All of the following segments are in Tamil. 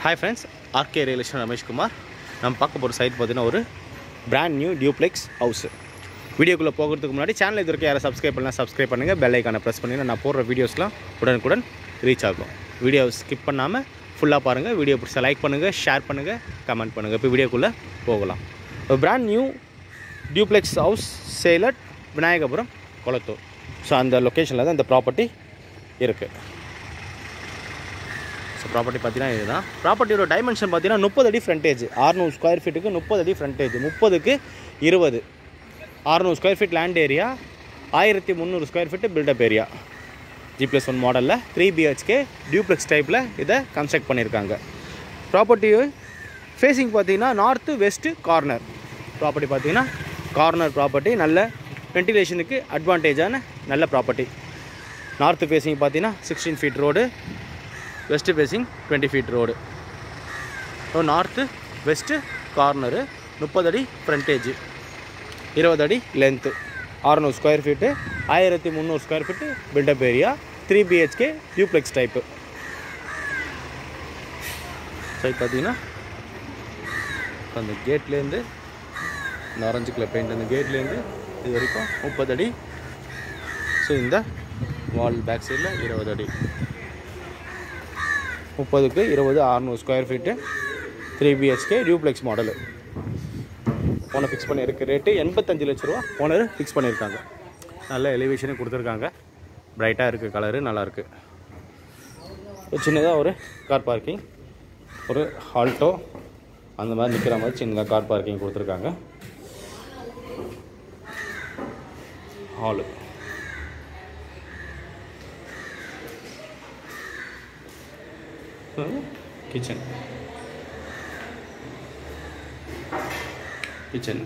ஹாய் ஃப்ரெண்ட்ஸ் ஆர்கே ரியலேஷன் ரமேஷ்குமார் நம்ம பார்க்க போகிற சைட் பார்த்தீங்கன்னா ஒரு பிராண்ட் நியூ டியூப்ளெக்ஸ் ஹவுஸ் வீடியோக்குள்ளே போகிறதுக்கு முன்னாடி சேனல் இது வரைக்கும் யாரை சப்ஸ்கிரைப் பண்ணலாம் சப்ஸ்கிரைப் பண்ணுங்கள் பெல் ஐக்கானை ப்ரெஸ் பண்ணி நான் போடுற வீடியோஸ்லாம் உடனுக்குடன் ரீச் ஆகும் வீடியோ ஸ்கிப் பண்ணாமல் ஃபுல்லாக பாருங்கள் வீடியோ பிடிச்சா லைக் பண்ணுங்கள் ஷேர் பண்ணுங்கள் கமெண்ட் பண்ணுங்கள் இப்போ வீடியோக்குள்ளே போகலாம் brand new duplex house sale at Vinayakapuram Kolathur so அந்த லொக்கேஷனில் தான் இந்த ப்ராப்பர்ட்டி இருக்குது ஸோ ப்ராப்பர்ட்டி பார்த்தீங்கன்னா இதுதான் ப்ராப்பர்ட்டியோட டைமென்ஷன் பார்த்தீங்கன்னா முப்பது அடி ஃப்ரண்டேஜ் ஆறுநூறு ஸ்கொயர் ஃபீட்டுக்கு முப்பது அடி ஃப்ரண்டேஜ் முப்பதுக்கு இருபது அறுநூறு ஸ்கொயர் ஃபீட் லேண்ட் ஏரியா ஆயிரத்தி முந்நூறு square feet built up area G plus one மாடலில் த்ரீ பிஹெச்கே டியூப்ளெக்ஸ் டைப்பில் இதை கன்ஸ்ட்ரக்ட் பண்ணியிருக்காங்க ப்ராப்பர்ட்டி ஃபேஸிங் பார்த்தீங்கன்னா நார்த்து வெஸ்ட்டு கார்னர் ப்ராப்பர்ட்டி பார்த்தீங்கன்னா கார்னர் ப்ராப்பர்ட்டி நல்ல வென்டிலேஷனுக்கு அட்வான்டேஜான நல்ல ப்ராப்பர்ட்டி நார்த்து ஃபேஸிங் பார்த்தீங்கன்னா sixteen feet road west facing twenty feet road so north west corner முப்பது அடி ஃப்ரண்டேஜ் இருபது அடி லென்த்து அறநூறு ஸ்கொயர் ஃபீட்டு ஆயிரத்தி முந்நூறு square feet built up area three BHK duplex type side பார்த்தீங்கன்னா அந்த கேட்லேருந்து இந்த ஆரஞ்சு கலர் பெயிண்ட் அந்த கேட்லேருந்து இது வரைக்கும் முப்பது அடி ஸோ இந்த வால் பேக் சைடில் இருபது அடி முப்பதுக்கு இருபது அறநூறு square feet three BHK duplex model owner fix பண்ணியிருக்க ரேட்டு எண்பத்தஞ்சு லட்ச ரூபா ஓனர் ஃபிக்ஸ் பண்ணியிருக்காங்க நல்ல எலிவேஷனும் கொடுத்துருக்காங்க பிரைட்டாக இருக்குது கலரு நல்லாயிருக்கு ஒரு சின்னதாக ஒரு கார் பார்க்கிங் ஒரு ஆல்டோ அந்த மாதிரி நிற்கிற மாதிரி சின்னதாக கார் பார்க்கிங் கொடுத்துருக்காங்க hall kitchen kitchen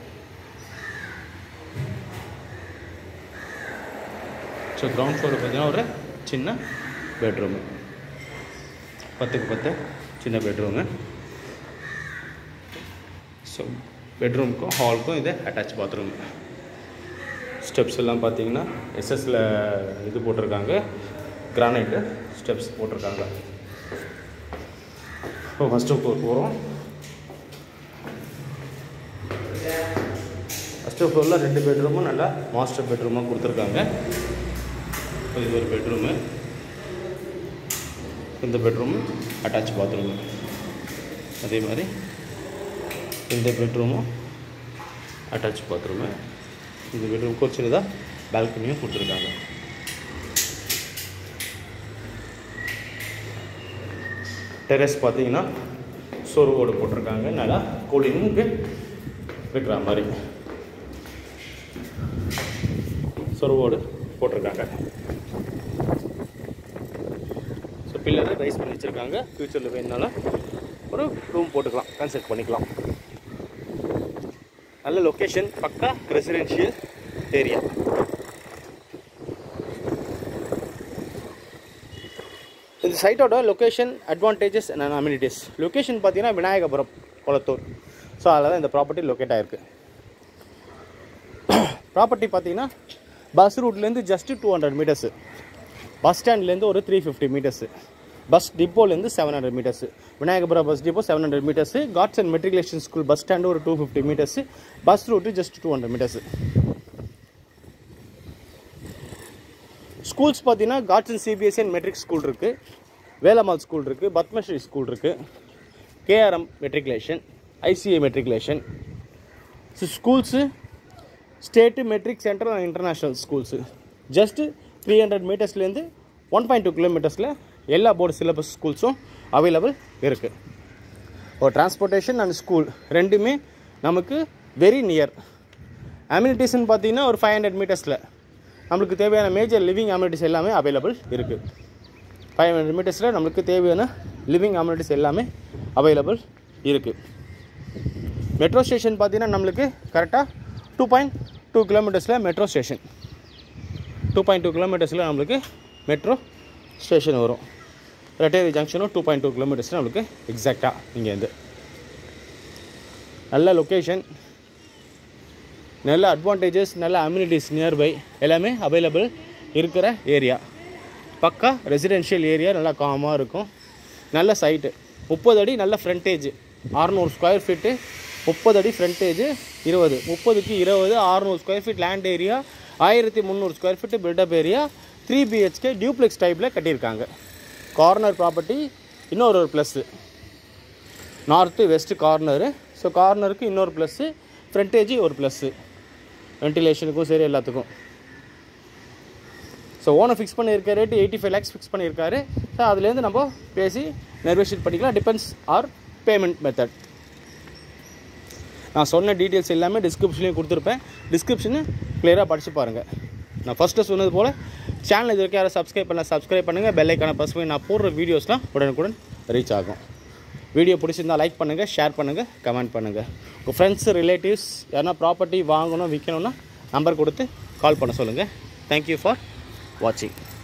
so ground floor பார்த்தீங்கன்னா ஒரு சின்ன பெட்ரூமு பத்துக்கு பத்து சின்ன பெட்ரூமு ஸோ பெட்ரூமுக்கும் ஹாலுக்கும் இது அட்டாச் பாத்ரூம் ஸ்டெப்ஸ் எல்லாம் பார்த்தீங்கன்னா எஸ்எஸ்ல இது போட்டிருக்காங்க கிரானைட்டு ஸ்டெப்ஸ் போட்டிருக்காங்க இப்போ ஃபஸ்ட்டு ஃப்ளோர் போகிறோம் ஃபஸ்ட்டு ஃப்ளோரில் ரெண்டு பெட்ரூமும் நல்லா மாஸ்டர் பெட்ரூமாக கொடுத்துருக்காங்க இது ஒரு பெட்ரூமு இந்த பெட்ரூமு அட்டாச் பாத்ரூமு அதே மாதிரி இந்த பெட்ரூமும் அட்டாச் பாத்ரூமு இந்த பெட்ரூமுக்கு ஒரு சின்னதாக பால்கனியும் கொடுத்துருக்காங்க டெரஸ் பார்த்தீங்கன்னா சொருவோடு போட்டிருக்காங்க நல்லா கூலிங்கு இருக்கிற மாதிரி சொருவோடு போட்டிருக்காங்க ஸோ பில்லரை ரைஸ் பண்ணி வச்சுருக்காங்க ஃப்யூச்சரில் வேணுனாலும் ஒரு ரூம் போட்டுக்கலாம் கன்ஸ்ட்ரக்ட் பண்ணிக்கலாம் நல்ல லொக்கேஷன் பக்கா ரெசிடென்ஷியல் ஏரியா இந்த சைட்டோட location advantages and amenities location பார்த்தீங்கன்னா விநாயகபுரம் குளத்தூர் ஸோ அதில் தான் இந்த ப்ராப்பர்ட்டி லொக்கேட் ஆகிருக்கு ப்ராப்பர்ட்டி பார்த்தீங்கன்னா பஸ் ரூட்லேருந்து just two hundred metres bus ஸ்டாண்ட்லேருந்து ஒரு த்ரீ ஃபிஃப்டி மீட்டர்ஸு பஸ் டிப்போலேருந்து seven hundred metres Vinayakapuram bus depot seven hundred metres gods and matriculation school bus stand ஒரு two fifty metres bus route just two hundred metres schools பார்த்தீங்கன்னா gods and CBSE and matric school இருக்குது வேலம்மாள் ஸ்கூல் இருக்குது பத்மஸ்ரீ ஸ்கூல் இருக்குது KRM matriculation ICI matriculation so schools state matric central and international schools just three hundred மீட்டர்ஸ்லேருந்து ஒன் பாயிண்ட் டூ கிலோமீட்டர்ஸில் எல்லா போர்டு சிலபஸ் ஸ்கூல்ஸும் அவைலபிள் இருக்குது ஒரு டிரான்ஸ்போர்ட்டேஷன் அண்ட் ஸ்கூல் ரெண்டுமே நமக்கு வெரி நியர் அம்யூனிட்டிஸ்ன்னு பார்த்தீங்கன்னா ஒரு ஃபைவ் ஹண்ட்ரட் மீட்டர்ஸில் நம்மளுக்கு தேவையான மேஜர் லிவிங் அம்யூனிட்டிஸ் எல்லாமே அவைலபிள் இருக்குது ஃபைவ் ஹண்ட்ரட் மீட்டர்ஸில் நம்மளுக்கு தேவையான லிவிங் அம்யூனிட்டிஸ் எல்லாமே அவைலபிள் இருக்குது மெட்ரோ ஸ்டேஷன் பார்த்தீங்கன்னா நம்மளுக்கு கரெக்டாக டூ பாயிண்ட் டூ கிலோமீட்டர்ஸில் metro station two point two கிலோமீட்டர்ஸில் நம்மளுக்கு மெட்ரோ ஸ்டேஷன் வரும் ரெட்டேரி ஜங்ஷனும் டூ பாயிண்ட் டூ கிலோமீட்டர்ஸில் நம்மளுக்கு எக்ஸாக்டாக இங்கேருந்து நல்ல லொக்கேஷன் நல்ல அட்வான்டேஜஸ் நல்ல அம்யூனிட்டிஸ் நியர்பை எல்லாமே அவைலபிள் இருக்கிற ஏரியா பக்கா ரெசிடென்ஷியல் ஏரியா நல்லா காமாக இருக்கும் நல்ல சைட்டு முப்பது அடி நல்ல ஃப்ரண்டேஜ் அறநூறு ஸ்கொயர் ஃபீட்டு முப்பது அடி ஃப்ரண்டேஜ் இருபது முப்பதுக்கு இருபது அறநூறு ஸ்கொயர் ஃபீட் லேண்ட் ஏரியா ஆயிரத்தி முந்நூறு square feet built up area three BHK duplex டைப்பில் கட்டியிருக்காங்க கார்னர் ப்ராப்பர்ட்டி இன்னொரு ஒரு plus north west corner so கார்னருக்கு இன்னொரு ப்ளஸ்ஸு ஃப்ரண்டேஜ் ஒரு ப்ளஸ்ஸு வென்டிலேஷனுக்கும் சரி எல்லாத்துக்கும் ஸோ ஓனர் ஃபிக்ஸ் பண்ணியிருக்க rate eighty five lakhs fix பண்ணியிருக்காரு ஸோ அதுலேருந்து நம்ம பேசி நெர்வேஷன் பண்ணிக்கலாம் டிபெண்ட்ஸ் ஆர் பேமெண்ட் மெத்தட் நான் சொன்ன டீட்டெயில்ஸ் எல்லாமே டிஸ்கிரிப்ஷன்லேயும் கொடுத்துருப்பேன் டிஸ்கிரிப்ஷனு கிளியராக படித்து பாருங்கள் நான் ஃபஸ்ட்டு சொன்னது போல் சேனல் இது வரைக்கும் யாரும் சப்ஸ்கிரைப் பண்ணல சப்ஸ்கிரைப் பண்ணுங்கள் பெல்லைக்கான ப்ரெஸ் பண்ணி நான் போடுற வீடியோஸ்லாம் உடனுக்குடன் ரீச் ஆகும் வீடியோ பிடிச்சிருந்தா லைக் பண்ணுங்கள் ஷேர் பண்ணுங்கள் கமெண்ட் பண்ணுங்கள் உங்கள் ஃப்ரெண்ட்ஸ் ரிலேட்டிவ்ஸ் யாருன்னா ப்ராப்பர்ட்டி வாங்கணும் விற்கணும்னா நம்பர் கொடுத்து கால் பண்ண சொல்லுங்கள் தேங்க்யூ ஃபார் வாட்சிங்